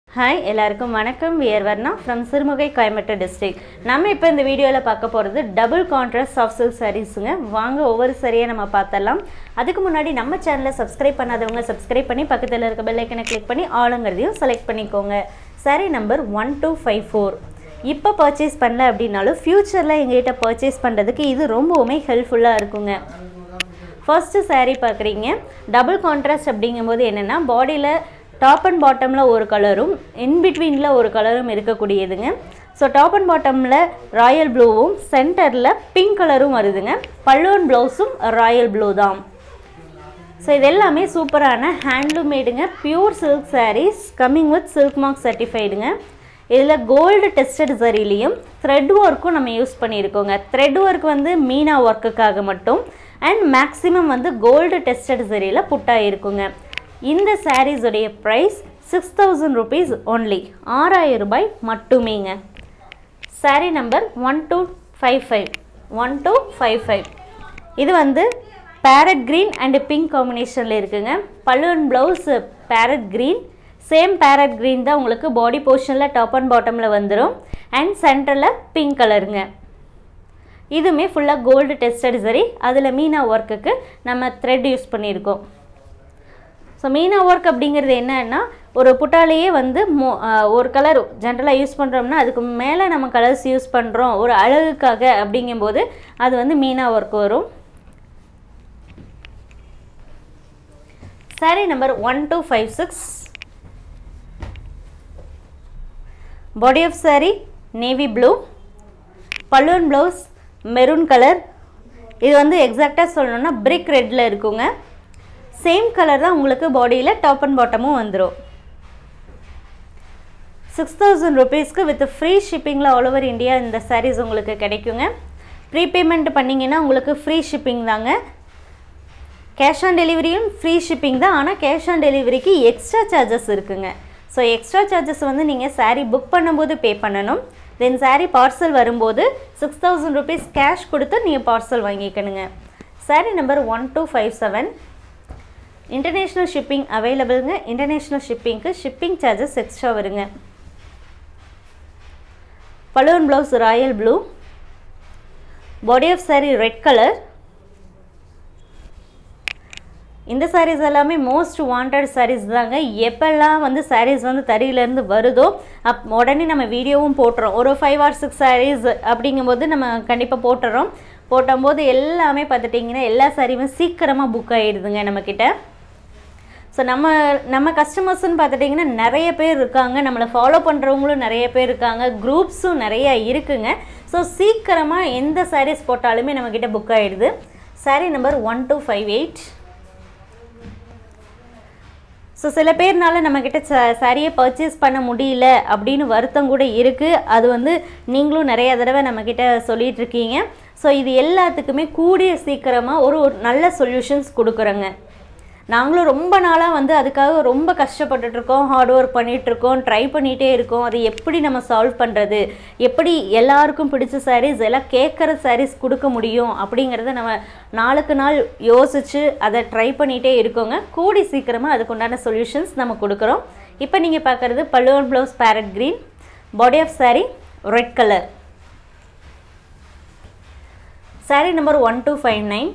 hi எல்லாருக்கும் வணக்கம் we're Varna from Sirumugai Coimbatore district நம்ம இப்போ இந்த வீடியோவில் பார்க்க போகிறது டபுள் கான்ட்ராஸ்ட் சாஃப்ட் சில்க் சாரீஸுங்க வாங்க ஒவ்வொரு சரியை நம்ம பார்த்தலாம் அதுக்கு முன்னாடி நம்ம சேனலை சப்ஸ்கிரைப் பண்ணாதவங்க சப்ஸ்கிரைப் பண்ணி பக்கத்தில் இருக்க பெல் ஐக்கனை கிளிக் பண்ணி ஆளுங்கிறதையும் செலக்ட் பண்ணிக்கோங்க saree number one two five four இப்போ பர்ச்சேஸ் பண்ணல அப்படின்னாலும் ஃப்யூச்சரில் எங்ககிட்ட பர்ச்சேஸ் பண்ணுறதுக்கு இது ரொம்பவுமே ஹெல்ப்ஃபுல்லாக இருக்குங்க ஃபர்ஸ்ட்டு saree பார்க்குறீங்க டபுள் கான்ட்ராஸ்ட் அப்படிங்கும்போது என்னென்னா பாடியில் டாப் அண்ட் பாட்டமில் ஒரு கலரும் இன்பிட்வீனில் ஒரு கலரும் இருக்கக்கூடியதுங்க ஸோ டாப் அண்ட் பாட்டமில் ராயல் ப்ளூவும் சென்டரில் பிங்க் கலரும் வருதுங்க பல்லுவன் ப்ளவுஸும் ராயல் ப்ளூ தான் ஸோ இது எல்லாமே சூப்பரான ஹேண்ட்லூம் மேடுங்க pure silk sarees coming with silk mark சர்டிஃபைடுங்க இதில் கோல்டு டெஸ்டட் சரிலையும் த்ரெட் ஒர்க்கும் நம்ம யூஸ் பண்ணியிருக்கோங்க த்ரெட் ஒர்க் வந்து மீனா ஒர்க்குக்காக மட்டும் அண்ட் மேக்ஸிமம் வந்து கோல்டு டெஸ்டட் சரியில் புட்டாக இருக்குங்க இந்த sarees உடைய price six thousand rupees only ஆறாயிரம் ரூபாய் மட்டுமேங்க saree number one two five five one two five five இது வந்து பேரட் க்ரீன் அண்டு பிங்க் காம்பினேஷனில் இருக்குங்க பல்லுவன் blouse parrot green same parrot green தான் உங்களுக்கு பாடி போர்ஷனில் டாப் அண்ட் பாட்டமில் வந்துடும் அண்ட் சென்டரில் பிங்க் கலருங்க இதுவுமே ஃபுல்லாக கோல்டு டெஸ்டட் சரி அதில் மீனா ஒர்க்குக்கு நம்ம த்ரெட் யூஸ் பண்ணியிருக்கோம் ஸோ மீனா ஒர்க் அப்படிங்கிறது என்னன்னா ஒரு புட்டாலேயே வந்து மோ ஆஹ் ஒரு கலர் ஜென்ரலாக யூஸ் பண்ணுறோம்னா அதுக்கு மேலே நம்ம கலர்ஸ் யூஸ் பண்ணுறோம் ஒரு அழகுக்காக அப்படிங்கும்போது அது வந்து மீனா ஒர்க் வரும் saree number one two five six body of saree navy blue balloon blouse maroon colour இது வந்து எக்ஸாக்டாக சொல்லணும்னா பிரிக் ரெட்டில் இருக்குங்க சேம் கலர் தான் உங்களுக்கு பாடியில் டாப் அண்ட் பாட்டமும் வந்துடும் சிக்ஸ் தௌசண்ட் ருபீஸ்க்கு with free ஷிப்பிங்கில் all over India இந்த சாரீஸ் உங்களுக்கு கிடைக்குங்க ப்ரீபேமெண்ட் பண்ணிங்கன்னா உங்களுக்கு ஃப்ரீ ஷிப்பிங் தாங்க கேஷ் ஆன் டெலிவரியும் ஃப்ரீ ஷிப்பிங் தான் ஆனால் கேஷ் ஆன் டெலிவரிக்கு எக்ஸ்ட்ரா சார்ஜஸ் இருக்குங்க ஸோ எக்ஸ்ட்ரா சார்ஜஸ் வந்து நீங்கள் saree புக் பண்ணும்போது பே பண்ணணும் தென் saree பார்சல் வரும்போது சிக்ஸ் தௌசண்ட் ருபீஸ் கேஷ் கொடுத்து நீங்கள் parcel வாங்கிக்கணுங்க saree number one two five seven international shipping அவைலபிளுங்க international ஷிப்பிங்க்கு shipping charges extra வருங்க balloon blouse royal blue body of saree red colour இந்த sarees எல்லாமே most wanted sarees தாங்க எப்பெல்லாம் வந்து sarees வந்து தறியிலேருந்து வருதோ அப் உடனே நம்ம வீடியோவும் போட்டுறோம் ஒரு ஃபைவ் ஆர் சிக்ஸ் sarees அப்படிங்கும்போது நம்ம கண்டிப்பாக போட்டுறோம் போட்டும்போது எல்லாமே பார்த்துட்டிங்கன்னா எல்லா சாரியுமே சீக்கிரமாக புக் ஆகிடுதுங்க நம்மக்கிட்ட ஸோ நம்ம நம்ம கஸ்டமர்ஸ்னு பார்த்துட்டிங்கன்னா நிறைய பேர் இருக்காங்க நம்மளை ஃபாலோ பண்ணுறவங்களும் நிறைய பேர் இருக்காங்க குரூப்ஸும் நிறைய இருக்குங்க ஸோ சீக்கிரமாக எந்த sarees போட்டாலுமே நம்மக்கிட்ட புக் ஆகிடுது saree number one two five eight so சில பேர்னால நம்மக்கிட்ட ச சாரியை பர்ச்சேஸ் பண்ண முடியல அப்படின்னு வருத்தம் கூட இருக்குது அது வந்து நீங்களும் நிறைய தடவை நம்மக்கிட்ட சொல்லிட்டு இருக்கீங்க ஸோ இது எல்லாத்துக்குமே கூடிய சீக்கிரமாக ஒரு ஒரு நல்ல சொல்யூஷன்ஸ் கொடுக்குறோங்க நாங்களும் ரொம்ப நாளாக வந்து அதுக்காக ரொம்ப கஷ்டப்பட்டுட்ருக்கோம் ஹார்ட் ஒர்க் பண்ணிகிட்ருக்கோம் ட்ரை பண்ணிகிட்டே இருக்கோம் அதை எப்படி நம்ம சால்வ் பண்ணுறது எப்படி எல்லாருக்கும் பிடிச்ச சாரீஸ் எல்லாம் கேட்குற சாரீஸ் கொடுக்க முடியும் அப்படிங்கிறத நம்ம நாளுக்கு நாள் யோசித்து அதை ட்ரை பண்ணிகிட்டே இருக்கோங்க கூடி சீக்கிரமாக அதுக்கு உண்டான சொல்யூஷன்ஸ் நம்ம கொடுக்குறோம் இப்போ நீங்கள் பார்க்குறது பல்லுவன் blouse parrot green body of saree red colour saree number one two five nine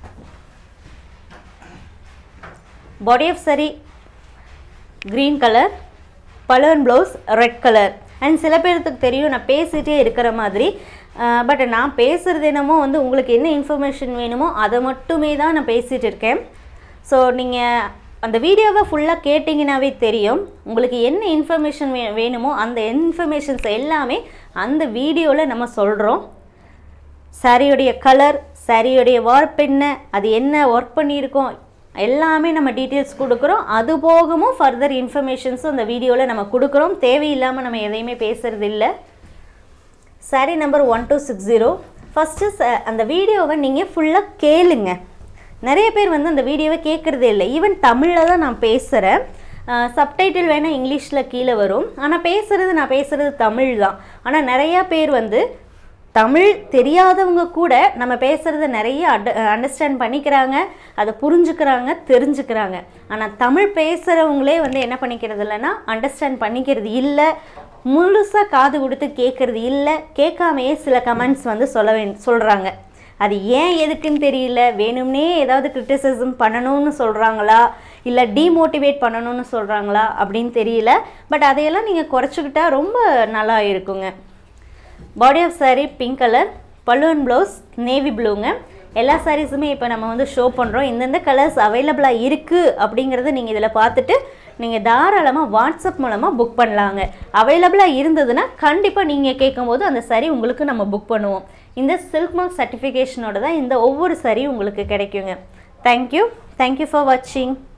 body of saree green colour balloon blouse red colour and சில பேர்த்துக்கு தெரியும் நான் பேசிகிட்டே இருக்கிற மாதிரி பட் நான் பேசுகிறது என்னமோ வந்து உங்களுக்கு என்ன இன்ஃபர்மேஷன் வேணுமோ அதை மட்டுமே தான் நான் பேசிகிட்டு இருக்கேன் ஸோ நீங்கள் அந்த வீடியோவை ஃபுல்லாக கேட்டிங்கனாவே தெரியும் உங்களுக்கு என்ன இன்ஃபர்மேஷன் வே வேணுமோ அந்த இன்ஃபர்மேஷன்ஸ் எல்லாமே அந்த வீடியோவில் நம்ம சொல்கிறோம் சாரியுடைய கலர் சாரியுடைய வார்ப் என்ன அது என்ன ஒர்க் பண்ணியிருக்கோம் எல்லாமே நம்ம டீட்டெயில்ஸ் கொடுக்குறோம் அது போகவும் ஃபர்தர் இன்ஃபர்மேஷன்ஸும் அந்த வீடியோவில் நம்ம கொடுக்குறோம் தேவையில்லாமல் நம்ம எதையுமே பேசுறது இல்லை saree number one two six zero first அந்த வீடியோவை நீங்கள் ஃபுல்லாக கேளுங்க நிறைய பேர் வந்து அந்த வீடியோவை கேட்குறதே இல்லை ஈவன் தமிழில் தான் நான் பேசுகிறேன் சப்டைட்டில் வேணால் இங்கிலீஷில் கீழே வரும் ஆனால் பேசுகிறது நான் பேசுகிறது தமிழ் தான் ஆனால் நிறையா பேர் வந்து தமிழ் தெரியாதவங்க கூட நம்ம பேசுகிறத நிறைய அட அண்டர்ஸ்டாண்ட் பண்ணிக்கிறாங்க அதை புரிஞ்சுக்கிறாங்க தெரிஞ்சுக்கிறாங்க ஆனால் தமிழ் பேசுகிறவங்களே வந்து என்ன பண்ணிக்கிறது இல்லைன்னா அண்டர்ஸ்டாண்ட் பண்ணிக்கிறது இல்லை முழுசாக காது கொடுத்து கேட்குறது இல்லை கேட்காமையே சில கமெண்ட்ஸ் வந்து சொல்ல வே சொல்கிறாங்க அது ஏன் எதுக்குன்னு தெரியல வேணும்னே ஏதாவது கிரிட்டிசிசம் பண்ணணும்னு சொல்கிறாங்களா இல்லை டீமோட்டிவேட் பண்ணணும்னு சொல்கிறாங்களா அப்படின்னு தெரியல பட் அதையெல்லாம் நீங்கள் குறைச்சிக்கிட்டா ரொம்ப நல்லா இருக்குங்க body of saree pink colour பல்லுவன் ப்ளவுஸ் நேவி ப்ளூங்க எல்லா சாரீஸுமே இப்போ நம்ம வந்து ஷோ பண்ணுறோம் இந்தந்த கலர்ஸ் அவைலபிளாக இருக்குது அப்படிங்கிறத நீங்கள் இதில் பார்த்துட்டு நீங்கள் தாராளமாக வாட்ஸ்அப் மூலமாக புக் பண்ணலாங்க அவைலபிளாக இருந்ததுன்னா கண்டிப்பாக நீங்கள் கேட்கும்போது அந்த saree உங்களுக்கு நம்ம புக் பண்ணுவோம் இந்த சில்க் மார்க் சர்டிஃபிகேஷனோட தான் இந்த ஒவ்வொரு saree உங்களுக்கு கிடைக்குங்க தேங்க்யூ தேங்க்யூ ஃபார் வாட்சிங்